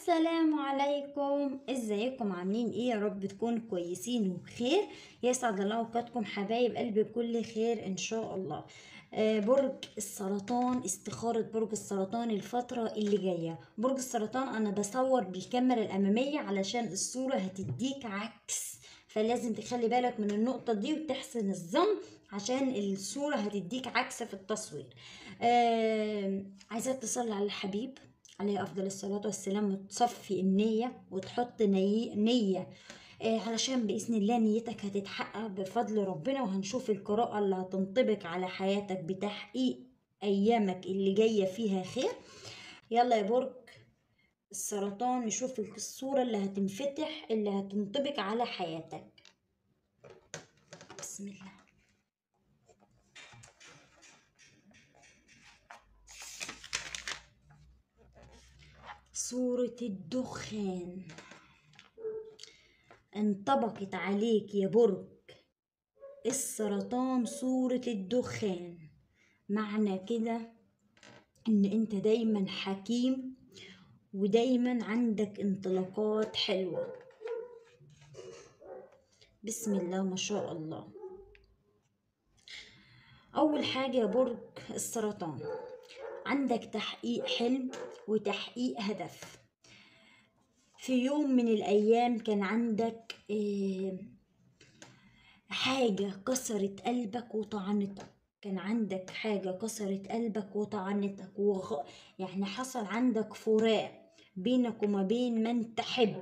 السلام عليكم ازيكم عاملين ايه يا رب تكونوا كويسين وبخير يسعد الله اوقاتكم حبايب قلبي بكل خير ان شاء الله آه، برج السرطان استخارة برج السرطان الفترة اللي جاية برج السرطان انا بصور بالكاميرا الامامية علشان الصورة هتديك عكس فلازم تخلي بالك من النقطة دي وتحسن الظن عشان الصورة هتديك عكس في التصوير آه عايزاك تصلي على الحبيب عليه أفضل الصلاة والسلام وتصفي النية وتحط ني... نية آه علشان بإذن الله نيتك هتتحقق بفضل ربنا وهنشوف القراءة اللي هتنطبق على حياتك بتحقيق أيامك اللي جاية فيها خير يلا يا برج السرطان نشوف الصورة اللي هتنفتح اللي هتنطبق على حياتك بسم الله صورة الدخان انطبقت عليك يا برج السرطان صورة الدخان معنى كده ان انت دايما حكيم ودايما عندك انطلاقات حلوة بسم الله ما شاء الله اول حاجة يا برج السرطان عندك تحقيق حلم وتحقيق هدف في يوم من الأيام كان عندك آه، حاجة كسرت قلبك وطعنتك كان عندك حاجة كسرت قلبك وطعنتك وغ... يعني حصل عندك فراق بينك وما بين من تحب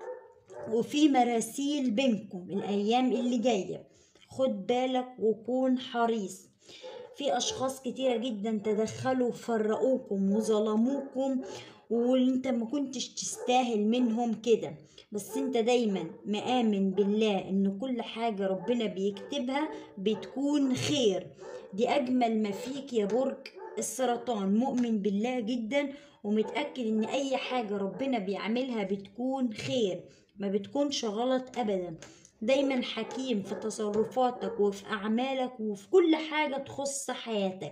وفي مراسيل بينكم الأيام اللي جاية خد بالك وكون حريص في أشخاص كتيرة جدا تدخلوا وفرقوكم وظلموكم وانت ما كنتش تستاهل منهم كده بس انت دايما مآمن بالله ان كل حاجة ربنا بيكتبها بتكون خير دي اجمل ما فيك يا برج السرطان مؤمن بالله جدا ومتأكد ان اي حاجة ربنا بيعملها بتكون خير ما بتكونش غلط ابدا دايما حكيم في تصرفاتك وفي أعمالك وفي كل حاجة تخص حياتك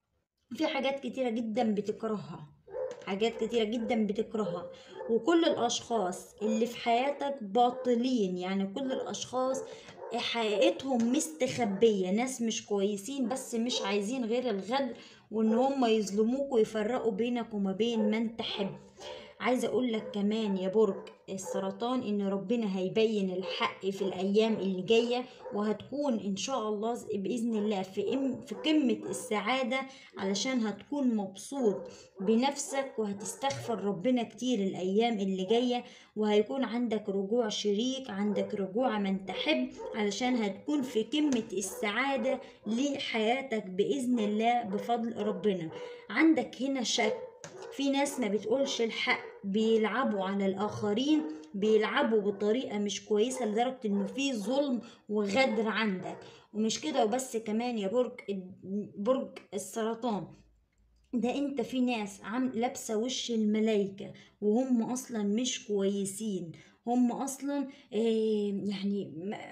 في حاجات كتيرة جدا بتكرهها حاجات كتيرة جدا بتكرهها وكل الأشخاص اللي في حياتك باطلين يعني كل الأشخاص حقيقتهم مستخبية ناس مش كويسين بس مش عايزين غير الغدر وان هم يظلموك ويفرقوا بينك وما بين من تحب عايزة اقول لك كمان يا برج السرطان ان ربنا هيبين الحق في الايام اللي جاية وهتكون ان شاء الله باذن الله في إم في قمة السعادة علشان هتكون مبسوط بنفسك وهتستغفر ربنا كتير الايام اللي جاية وهيكون عندك رجوع شريك عندك رجوع من تحب علشان هتكون في قمة السعادة لحياتك بإذن الله بفضل ربنا عندك هنا شك في ناس ما بتقولش الحق بيلعبوا على الآخرين بيلعبوا بطريقة مش كويسة لدرجة إنه في ظلم وغدر عندك ومش كده وبس كمان يا برج برج السرطان ده انت في ناس عم لابسه وش الملايكه وهم اصلا مش كويسين هم اصلا آه يعني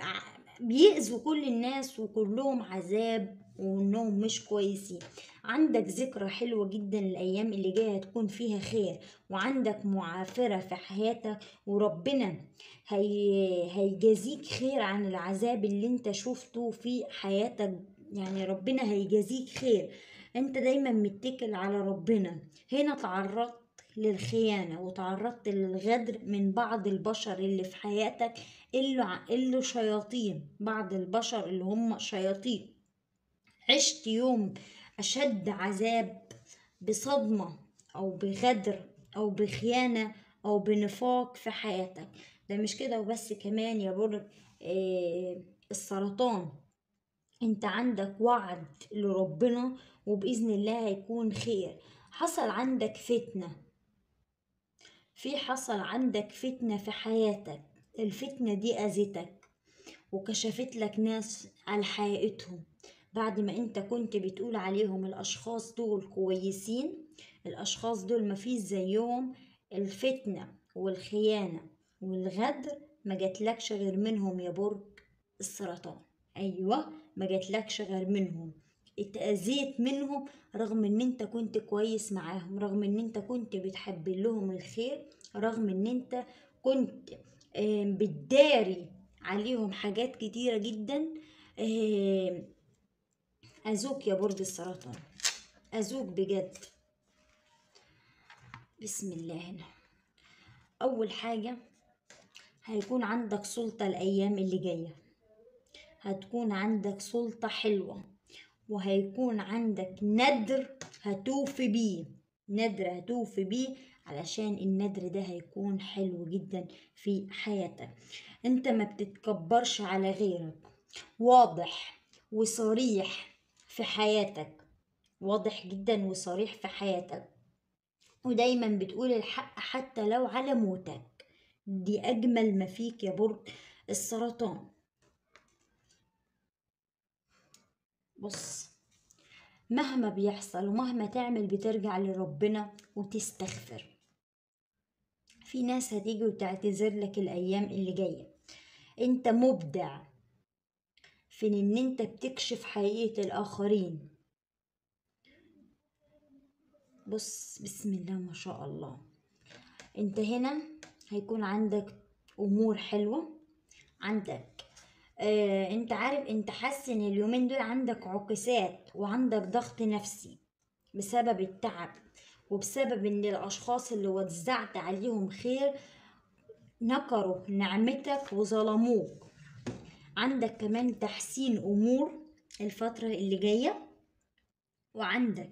بيأذوا كل الناس وكلهم عذاب وانهم مش كويسين عندك ذكرى حلوة جدا الأيام اللي جاية هتكون فيها خير وعندك معافرة في حياتك وربنا هي... هيجازيك خير عن العذاب اللي انت شفته في حياتك يعني ربنا هيجازيك خير انت دايما متكل على ربنا هنا تعرضت للخيانة وتعرضت للغدر من بعض البشر اللي في حياتك اللي, اللي شياطين بعض البشر اللي هم شياطين عشت يوم أشد عذاب بصدمة أو بغدر أو بخيانة أو بنفاق في حياتك ده مش كده وبس كمان يا برج آه السرطان انت عندك وعد لربنا وبإذن الله هيكون خير حصل عندك فتنة في حصل عندك فتنة في حياتك الفتنة دي أذتك وكشفت لك ناس على حقيقتهم بعد ما انت كنت بتقول عليهم الاشخاص دول كويسين الاشخاص دول مفيش زيهم الفتنة والخيانة والغدر ما جاتلكش غير منهم يا برج السرطان ايوه ما جاتلكش غير منهم اتأذيت منهم رغم ان انت كنت كويس معاهم رغم ان انت كنت بتحب لهم الخير رغم ان انت كنت آم، بتداري عليهم حاجات كتيرة جدا آم، أذوك يا برج السرطان أذوك بجد بسم الله هنا أول حاجة هيكون عندك سلطة الأيام اللي جاية هتكون عندك سلطة حلوة وهيكون عندك ندر هتوفي بيه ندر هتوفي بيه علشان الندر ده هيكون حلو جدا في حياتك انت ما بتتكبرش على غيرك واضح وصريح في حياتك واضح جدا وصريح في حياتك ودايما بتقول الحق حتى لو على موتك دي أجمل ما فيك يا برج السرطان بص مهما بيحصل ومهما تعمل بترجع لربنا وتستغفر في ناس هتيجي وتعتذر لك الأيام اللي جاية انت مبدع في ان انت بتكشف حقيقة الآخرين بص بسم الله ما شاء الله انت هنا هيكون عندك امور حلوة عندك آه انت عارف انت حاسس ان اليومين دول عندك عكسات وعندك ضغط نفسي بسبب التعب وبسبب ان الاشخاص اللي وزعت عليهم خير نكروا نعمتك وظلموك عندك كمان تحسين امور الفترة اللي جاية وعندك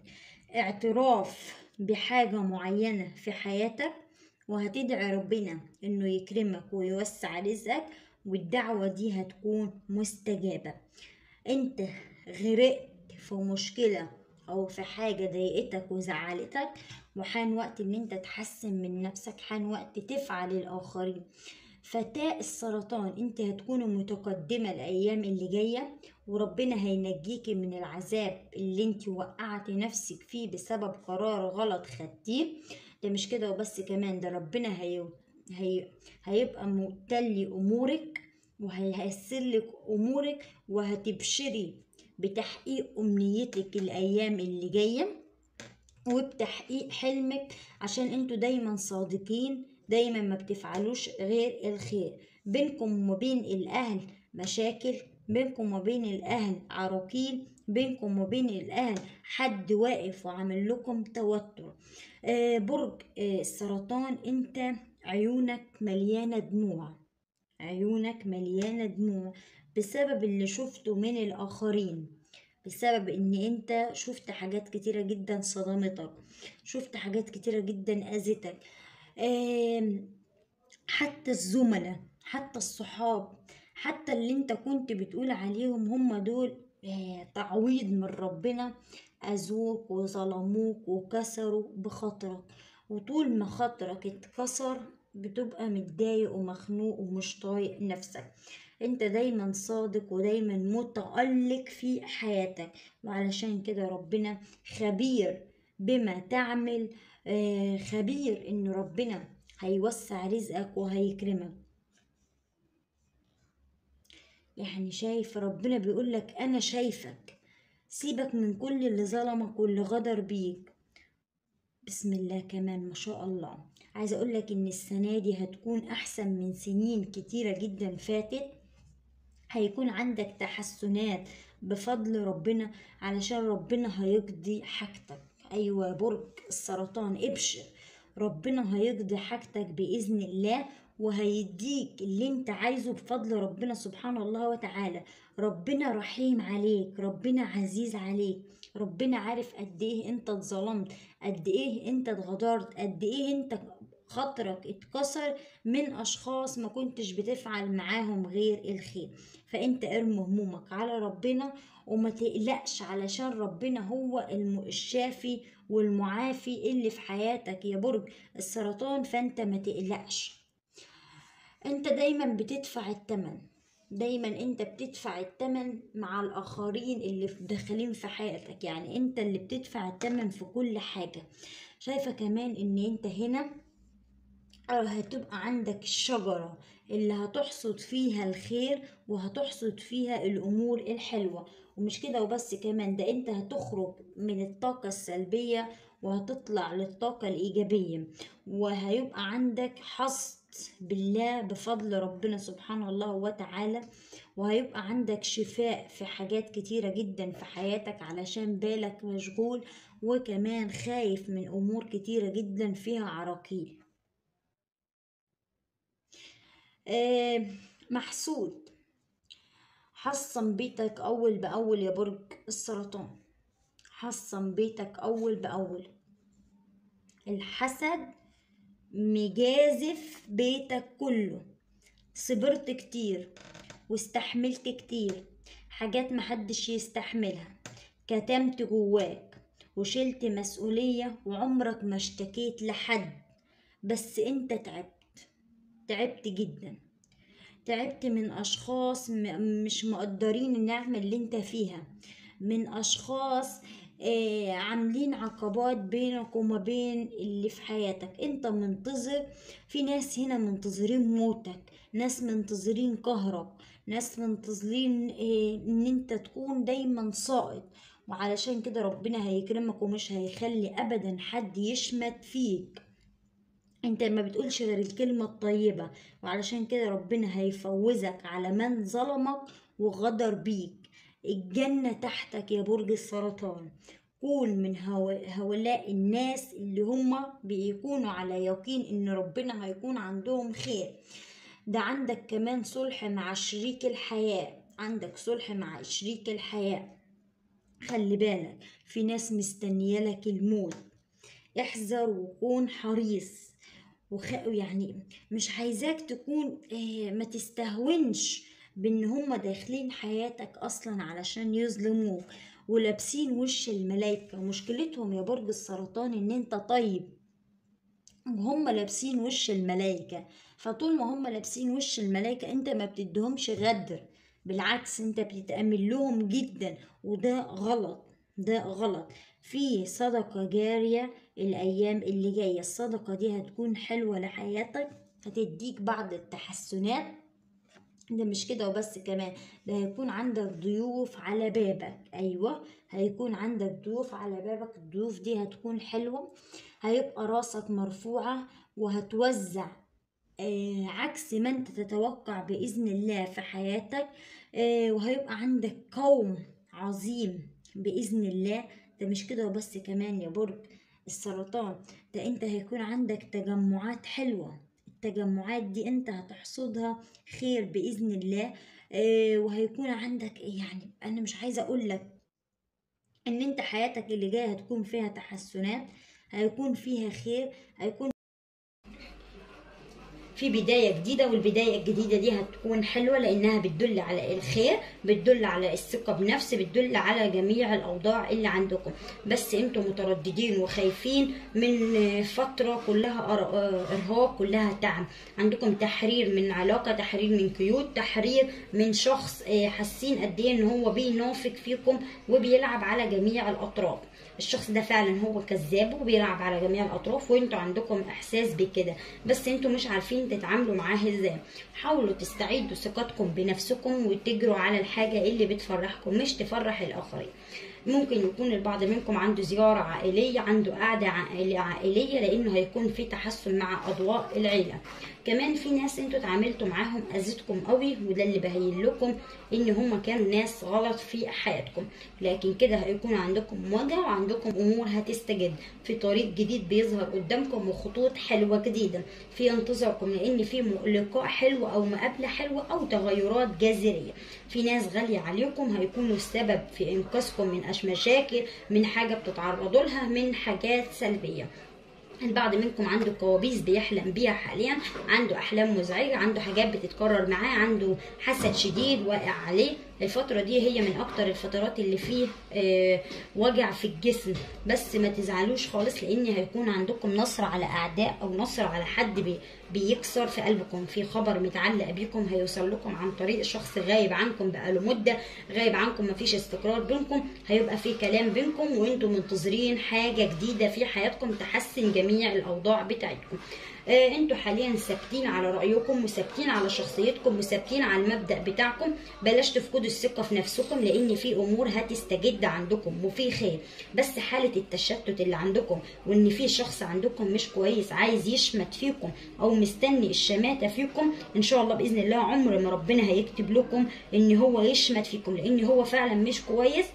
اعتراف بحاجة معينة في حياتك وهتدعي ربنا انه يكرمك ويوسع رزقك والدعوة دي هتكون مستجابة انت غرقت في مشكلة او في حاجة ضايقتك وزعلتك وحان وقت ان انت تحسن من نفسك حان وقت تفعل الاخرين فتاة السرطان انت هتكوني متقدمة الايام اللي جاية وربنا هينجيكي من العذاب اللي انت وقعتي نفسك فيه بسبب قرار غلط خدتيه ده مش كده وبس كمان ده ربنا هي... هي... هيبقى متلي امورك وهييسر لك امورك وهتبشري بتحقيق امنيتك الايام اللي جايه وبتحقيق حلمك عشان انتوا دايما صادقين دايما ما بتفعلوش غير الخير بينكم وبين الاهل مشاكل بينكم وبين الاهل عراقيل بينكم وبين الاهل حد واقف وعامل لكم توتر آه برج آه السرطان انت عيونك مليانة دموع عيونك مليانة دموع بسبب اللي شفته من الاخرين بسبب ان انت شفت حاجات كتيرة جدا صدمتك شفت حاجات كتيرة جدا اذتك آم، حتى الزملاء حتى الصحاب حتى اللي انت كنت بتقول عليهم هم دول آه، تعويض من ربنا أذوك وظلموك وكسروا بخاطرك وطول ما خاطرك اتكسر بتبقى متضايق ومخنوق ومش طايق نفسك انت دايما صادق ودايما متألق في حياتك وعلشان كده ربنا خبير بما تعمل آه، خبير ان ربنا هيوسع رزقك وهيكرمك يعني شايف ربنا بيقولك انا شايفك سيبك من كل اللي ظلمك واللي غدر بيك بسم الله كمان ما شاء الله عايزه اقولك ان السنه دي هتكون احسن من سنين كتيره جدا فاتت هيكون عندك تحسنات بفضل ربنا علشان ربنا هيقضي حاجتك ايوه يا برج السرطان ابشر ربنا هيقضي حاجتك باذن الله وهيديك اللي انت عايزه بفضل ربنا سبحانه الله وتعالى ربنا رحيم عليك ربنا عزيز عليك ربنا عارف قد ايه انت اتظلمت قد ايه انت اتغدرت قد ايه انت خاطرك اتكسر من اشخاص ما كنتش بتفعل معاهم غير الخير فانت ارمي همومك على ربنا وما تقلقش علشان ربنا هو الم- الشافي والمعافي اللي في حياتك يا برج السرطان فانت ما تقلقش انت دايما بتدفع التمن دايما انت بتدفع التمن مع الاخرين اللي في- داخلين في حياتك يعني انت اللي بتدفع التمن في كل حاجة شايفة كمان ان انت هنا أو هتبقى عندك الشجرة اللي هتحصد فيها الخير وهتحصد فيها الأمور الحلوة ومش كده وبس كمان ده انت هتخرج من الطاقة السلبية وهتطلع للطاقة الإيجابية وهيبقى عندك حصد بالله بفضل ربنا سبحانه الله وتعالى وهيبقى عندك شفاء في حاجات كتيرة جدا في حياتك علشان بالك مشغول وكمان خايف من أمور كتيرة جدا فيها عراقيل آه محسود حصن بيتك أول بأول يا برج السرطان حصن بيتك أول بأول الحسد مجازف بيتك كله صبرت كتير واستحملت كتير حاجات محدش يستحملها كتمت جواك وشلت مسؤولية وعمرك ما اشتكيت لحد بس انت تعبت تعبت جدا تعبت من أشخاص م- مش مقدرين النعمة اللي انت فيها من أشخاص آه، عاملين عقبات بينك وما بين اللي في حياتك انت منتظر في ناس هنا منتظرين موتك ناس منتظرين قهرك ناس منتظرين آه، ان انت تكون دايما ساقط وعلشان كده ربنا هيكرمك ومش هيخلي ابدا حد يشمت فيك انت ما بتقولش غير الكلمة الطيبة وعلشان كده ربنا هيفوزك على من ظلمك وغدر بيك الجنة تحتك يا برج السرطان كون من هو- هؤلاء الناس اللي هما بيكونوا على يقين ان ربنا هيكون عندهم خير ده عندك كمان صلح مع شريك الحياة عندك صلح مع شريك الحياة خلي بالك في ناس مستنية لك الموت احذر وكون حريص وخ... يعني مش عايزاك تكون آه، ما تستهونش بان هما داخلين حياتك اصلا علشان يظلموك ولابسين وش الملايكة مشكلتهم يا برج السرطان ان انت طيب وهم لابسين وش الملايكة فطول ما هم لابسين وش الملايكة انت ما بتدهمش غدر بالعكس انت بتتأمل لهم جدا وده غلط ده غلط في صدقة جارية الأيام اللي جاية الصدقة دي هتكون حلوة لحياتك هتديك بعض التحسنات ده مش كده وبس كمان ده هيكون عندك ضيوف على بابك ايوه هيكون عندك ضيوف على بابك الضيوف دي هتكون حلوة هيبقى راسك مرفوعة وهتوزع آه عكس ما انت تتوقع بإذن الله في حياتك آه وهيبقى عندك قوم عظيم بإذن الله ده مش كده وبس كمان يا برج السرطان ده انت هيكون عندك تجمعات حلوة التجمعات دي انت هتحصدها خير بإذن الله آه وهيكون عندك يعني انا مش عايزة اقول لك ان انت حياتك اللي جاية هتكون فيها تحسنات هيكون فيها خير هيكون في بداية جديدة والبداية الجديدة دي هتكون حلوة لأنها بتدل على الخير بتدل على الثقة بنفس بتدل على جميع الأوضاع اللي عندكم بس انتم مترددين وخايفين من فترة كلها أر- إرهاق كلها تعب عندكم تحرير من علاقة تحرير من قيود تحرير من شخص آه، حاسين قد ايه ان هو بينافق فيكم وبيلعب على جميع الأطراف الشخص ده فعلا هو كذاب وبيلعب على جميع الاطراف وانتوا عندكم احساس بكده بس انتوا مش عارفين تتعاملوا معاه ازاي حاولوا تستعيدوا ثقتكم بنفسكم وتجروا على الحاجه اللي بتفرحكم مش تفرح الاخرين ممكن يكون البعض منكم عنده زيارة عائلية عنده قعدة عائلية عائلية لأنه هيكون في تحسن مع أضواء العيلة كمان في ناس انتوا اتعاملتوا معاهم أذتكم قوي وده اللي بهين لكم ان هم كانوا ناس غلط في حياتكم لكن كده هيكون عندكم مواجهة وعندكم امور هتستجد في طريق جديد بيظهر قدامكم وخطوط حلوة جديدة في انتظاركم لان في م- لقاء حلو او مقابلة حلوة او تغيرات جذرية في ناس غالية عليكم هيكونوا السبب في انقاذكم من أش مشاكل من حاجة بتتعرضوا لها من حاجات سلبية البعض منكم عنده كوابيس بيحلم بيها حاليا عنده احلام مزعجه عنده حاجات بتتكرر معاه عنده حسد شديد واقع عليه الفترة دي هي من أكتر الفترات اللي فيه آه وجع في الجسم بس ما تزعلوش خالص لأن هيكون عندكم نصر على أعداء أو نصر على حد بي بيكسر في قلبكم في خبر متعلق بيكم هيوصل لكم عن طريق شخص غايب عنكم بقاله مدة غايب عنكم مفيش استقرار بينكم هيبقى في كلام بينكم وانتم منتظرين حاجة جديدة في حياتكم تحسن جميع الأوضاع بتاعتكم آه انتوا حاليا ثابتين على رايكم وثابتين على شخصيتكم وثابتين على المبدا بتاعكم بلاش تفقدوا الثقة في نفسكم لأن في أمور هتستجد عندكم وفي خير بس حالة التشتت اللي عندكم وإن في شخص عندكم مش كويس عايز يشمت فيكم أو مستني الشماتة فيكم إن شاء الله بإذن الله عمر ما ربنا هيكتب لكم إن هو يشمت فيكم لأن هو فعلا مش كويس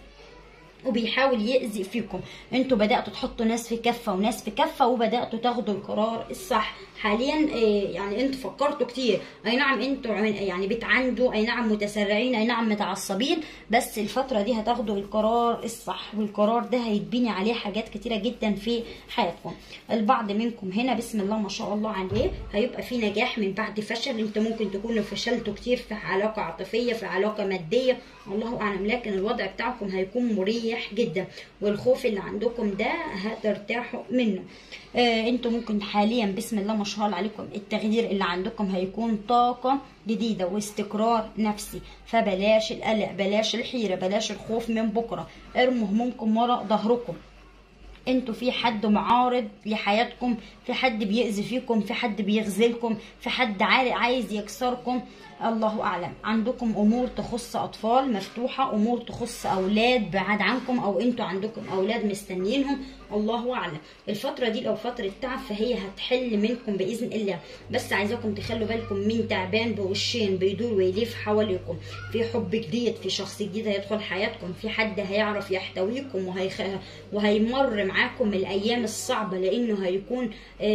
وبيحاول يأذي فيكم انتوا بدأتوا تحطوا ناس في كفة وناس في كفة وبدأتوا تاخدوا القرار الصح حاليا آه، يعني انتوا فكرتوا كتير اي نعم انتوا عن- يعني بتعندوا اي نعم متسرعين اي نعم متعصبين بس الفترة دي هتاخدوا القرار الصح والقرار ده هيتبني عليه حاجات كتيرة جدا في حياتكم البعض منكم هنا بسم الله ما شاء الله عليه هيبقى في نجاح من بعد فشل انتوا ممكن تكونوا فشلتوا كتير في علاقة عاطفية في علاقة مادية الله اعلم لكن الوضع بتاعكم هيكون مريح جدا والخوف اللي عندكم ده هترتاحوا منه آه انتوا ممكن حاليا بسم الله ما شاء الله عليكم التغيير اللي عندكم هيكون طاقة جديدة واستقرار نفسي فبلاش القلق بلاش الحيرة بلاش الخوف من بكرة ارموا همومكم ورا ظهركم انتوا في حد معارض لحياتكم في حد بيأذي فيكم في حد بيغزلكم في حد عاري- عايز يكسركم الله اعلم عندكم امور تخص اطفال مفتوحه امور تخص اولاد بعاد عنكم او انتوا عندكم اولاد مستنيينهم الله اعلم الفتره دي لو فتره تعب فهي هتحل منكم باذن الله بس عايزاكم تخلوا بالكم مين تعبان بوشين بيدور ويلف حواليكم في حب جديد في شخص جديد هيدخل حياتكم في حد هيعرف يحتويكم وهيخ... وهيمر معاكم الايام الصعبه لانه هيكون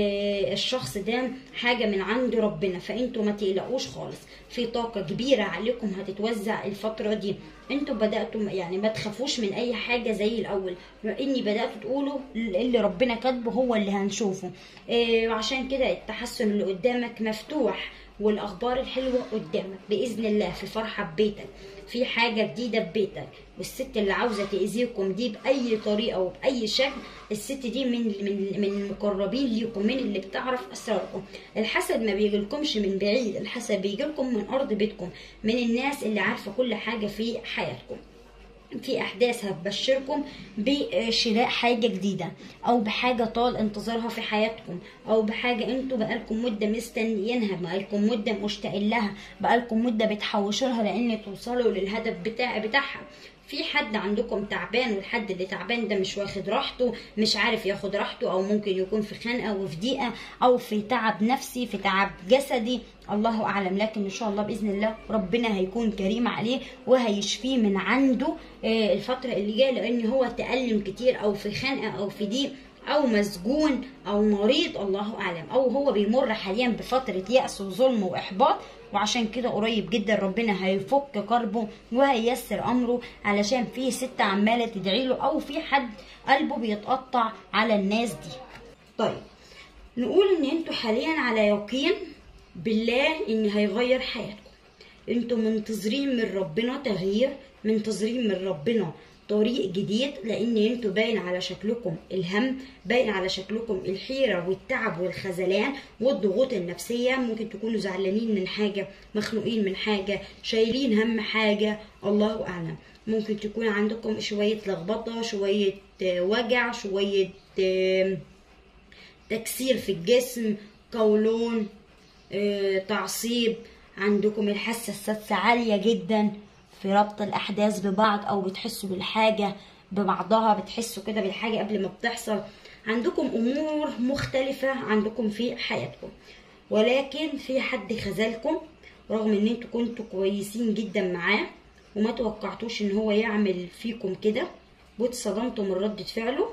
آه الشخص ده حاجه من عند ربنا فانتوا ما تقلقوش خالص في طاقه كبيره عليكم هتتوزع الفتره دي انتوا بداتوا يعني ما تخافوش من اي حاجه زي الاول اني بداتوا تقولوا اللي ربنا كاتبه هو اللي هنشوفه إيه وعشان كده التحسن اللي قدامك مفتوح والاخبار الحلوه قدامك باذن الله في فرحه ببيتك في حاجه جديده في بيتك والست اللي عاوزه تاذيكم دي باي طريقه وباي شكل الست دي من من من المقربين ليكم من اللي بتعرف اسراركم الحسد ما بيجيلكمش من بعيد الحسد بيجيلكم من ارض بيتكم من الناس اللي عارفه كل حاجه في حياتكم في احداث هتبشركم بشراء حاجه جديده او بحاجه طال انتظارها في حياتكم او بحاجه انتوا بقالكم مده مستنيينها بقالكم مده مشتاقين لها بقالكم مده بتحوشوا لها لان توصلوا للهدف بتاع بتاعها في حد عندكم تعبان والحد اللي تعبان ده مش واخد راحته مش عارف ياخد راحته او ممكن يكون في خنقه وفي ضيقه او في تعب نفسي في تعب جسدي الله اعلم لكن ان شاء الله باذن الله ربنا هيكون كريم عليه وهيشفيه من عنده آه، الفتره اللي جايه لان هو تألم كتير او في خنقه او في ضيق او مسجون او مريض الله اعلم او هو بيمر حاليا بفتره يأس وظلم واحباط وعشان كده قريب جدا ربنا هيفك كربه وهييسر امره علشان في ست عماله تدعي له او في حد قلبه بيتقطع على الناس دي طيب نقول ان انتوا حاليا على يقين بالله ان هيغير حياتكم انتوا منتظرين من ربنا تغيير منتظرين من ربنا طريق جديد لان انتوا باين على شكلكم الهم باين على شكلكم الحيرة والتعب والخذلان والضغوط النفسية ممكن تكونوا زعلانين من حاجة مخنوقين من حاجة شايلين هم حاجة الله اعلم ممكن تكون عندكم شوية لخبطة شوية آه، وجع شوية آه، تكسير في الجسم قولون آه، تعصيب عندكم الحاسة السادسة عالية جدا في ربط الأحداث ببعض أو بتحسوا بالحاجة ببعضها بتحسوا كده بالحاجة قبل ما بتحصل عندكم أمور مختلفة عندكم في حياتكم ولكن في حد خذلكم رغم ان انتوا كنتوا كويسين جدا معاه وما توقعتوش ان هو يعمل فيكم كده واتصدمتوا من ردة فعله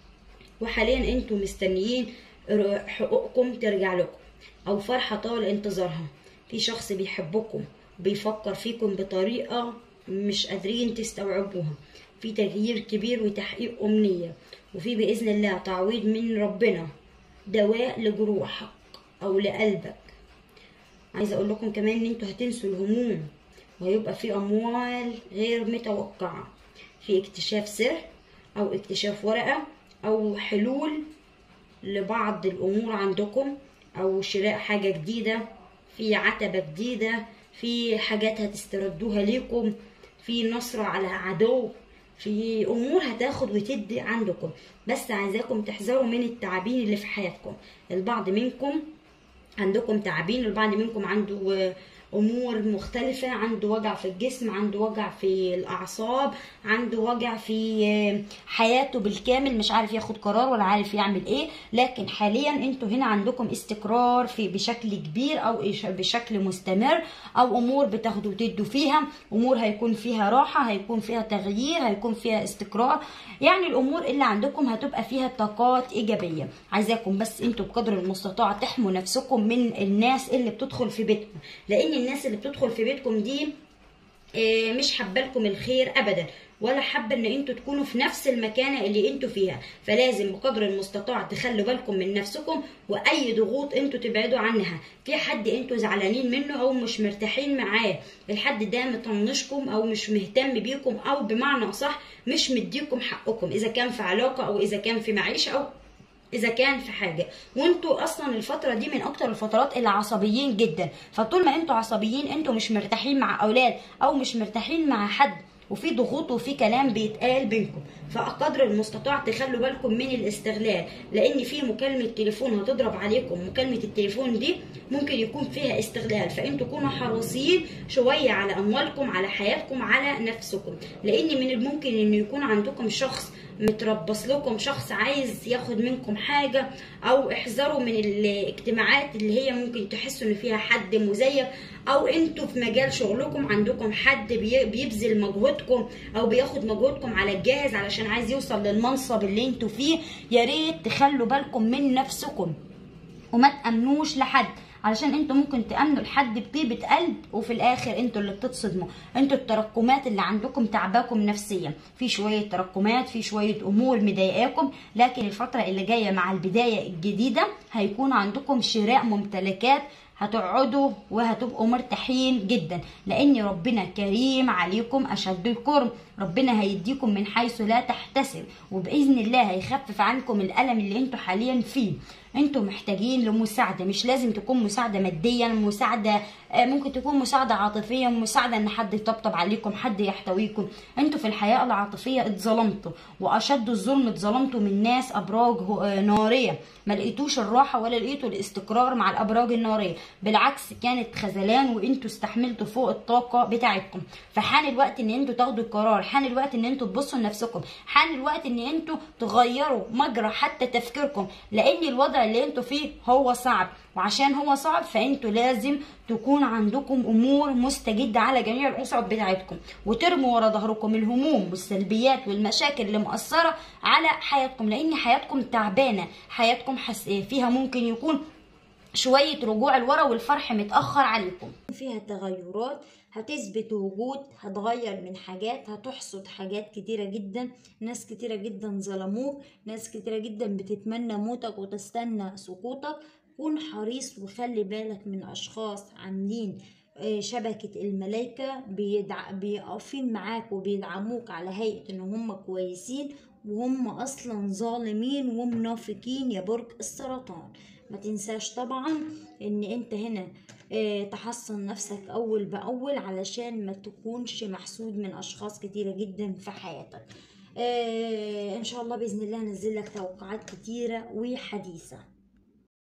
وحاليا انتوا مستنيين ر- حقوقكم ترجع لكم او فرحة طال انتظارها في شخص بيحبكم بيفكر فيكم بطريقة مش قادرين تستوعبوها في تغيير كبير وتحقيق أمنية وفي بإذن الله تعويض من ربنا دواء لجروحك أو لقلبك عايزة أقول لكم كمان إن انتوا هتنسوا الهموم وهيبقى في أموال غير متوقعة في اكتشاف سر أو اكتشاف ورقة أو حلول لبعض الأمور عندكم أو شراء حاجة جديدة في عتبة جديدة في حاجات هتستردوها ليكم في نصر على عدو في أمور هتاخد وتدي عندكم بس عايزاكم تحذروا من التعابين اللي في حياتكم البعض منكم عندكم تعابين البعض منكم عنده امور مختلفه عنده وجع في الجسم عنده وجع في الاعصاب عنده وجع في آه، حياته بالكامل مش عارف ياخد قرار ولا عارف يعمل ايه لكن حاليا انتوا هنا عندكم استقرار في بشكل كبير او إيش- بشكل مستمر او امور بتاخدوا وتدوا فيها امور هيكون فيها راحه هيكون فيها تغيير هيكون فيها استقرار يعني الامور اللي عندكم هتبقى فيها طاقات ايجابيه عايزاكم بس انتوا بقدر المستطاع تحموا نفسكم من الناس اللي بتدخل في بيتكم لان الناس اللي بتدخل في بيتكم دي آه، مش حابه لكم الخير ابدا ولا حابه ان انتوا تكونوا في نفس المكانه اللي انتوا فيها فلازم بقدر المستطاع تخلوا بالكم من نفسكم واي ضغوط انتوا تبعدوا عنها في حد انتوا زعلانين منه او مش مرتاحين معاه الحد ده مطنشكم او مش مهتم بيكم او بمعنى اصح مش مديكم حقكم اذا كان في علاقه او اذا كان في معيشه او اذا كان في حاجه وانتوا اصلا الفتره دي من اكتر الفترات اللي عصبيين جدا فطول ما انتوا عصبيين انتوا مش مرتاحين مع اولاد او مش مرتاحين مع حد وفي ضغوط وفي كلام بيتقال بينكم فقدر المستطاع تخلوا بالكم من الاستغلال لان في مكالمه تليفون هتضرب عليكم مكالمه التليفون دي ممكن يكون فيها استغلال فانتوا كونوا حريصين شويه على اموالكم على حياتكم على نفسكم لان من الممكن ان يكون عندكم شخص متربص لكم شخص عايز ياخد منكم حاجة أو احذروا من الاجتماعات اللي هي ممكن تحسوا إن فيها حد مزيف أو أنتوا في مجال شغلكم عندكم حد بي- بيبذل مجهودكم أو بياخد مجهودكم على الجاهز علشان عايز يوصل للمنصب اللي أنتوا فيه يا ريت تخلوا بالكم من نفسكم وما تأمنوش لحد علشان انتوا ممكن تأمنوا لحد بطيبة قلب وفي الاخر انتوا اللي بتتصدموا انتوا التراكمات اللي عندكم تعباكم نفسيا في شوية تراكمات في شوية امور مضايقاكم لكن الفترة اللي جاية مع البداية الجديدة هيكون عندكم شراء ممتلكات هتقعدوا وهتبقوا مرتاحين جدا لان ربنا كريم عليكم اشد الكرم ربنا هيديكم من حيث لا تحتسب وباذن الله هيخفف عنكم الالم اللي انتوا حاليا فيه انتوا محتاجين لمساعده مش لازم تكون مساعده ماديا مساعده آه، ممكن تكون مساعده عاطفيه مساعده ان حد يطبطب عليكم حد يحتويكم انتوا في الحياه العاطفيه اتظلمتوا واشد الظلم اتظلمتوا من ناس ابراج هو- آه، ناريه ما لقيتوش الراحه ولا لقيتوا الاستقرار مع الابراج الناريه بالعكس كانت خذلان وانتوا استحملتوا فوق الطاقه بتاعتكم فحان الوقت ان انتوا تاخدوا القرار حان الوقت ان انتوا تبصوا لنفسكم حان الوقت ان انتوا تغيروا مجرى حتى تفكيركم لان الوضع اللي انتوا فيه هو صعب وعشان هو صعب فانتوا لازم تكون عندكم امور مستجده على جميع الاصعب بتاعتكم وترموا ورا ظهركم الهموم والسلبيات والمشاكل اللي مؤثره على حياتكم لان حياتكم تعبانه حياتكم حس... فيها ممكن يكون شوية رجوع لورا والفرح متأخر عليكم فيها تغيرات هتثبت وجود هتغير من حاجات هتحصد حاجات كتيرة جدا ناس كتيرة جدا ظلموك ناس كتيرة جدا بتتمنى موتك وتستنى سقوطك كون حريص وخلي بالك من أشخاص عاملين آه، شبكة الملايكة بيدع... بيقفين معاك وبيدعموك على هيئة ان هم كويسين وهم اصلا ظالمين ومنافقين يا برج السرطان ما تنساش طبعا ان انت هنا آه، تحصن نفسك اول باول علشان ما تكونش محسود من اشخاص كتيرة جدا في حياتك آه، ان شاء الله باذن الله هنزل لك توقعات كتيرة وحديثة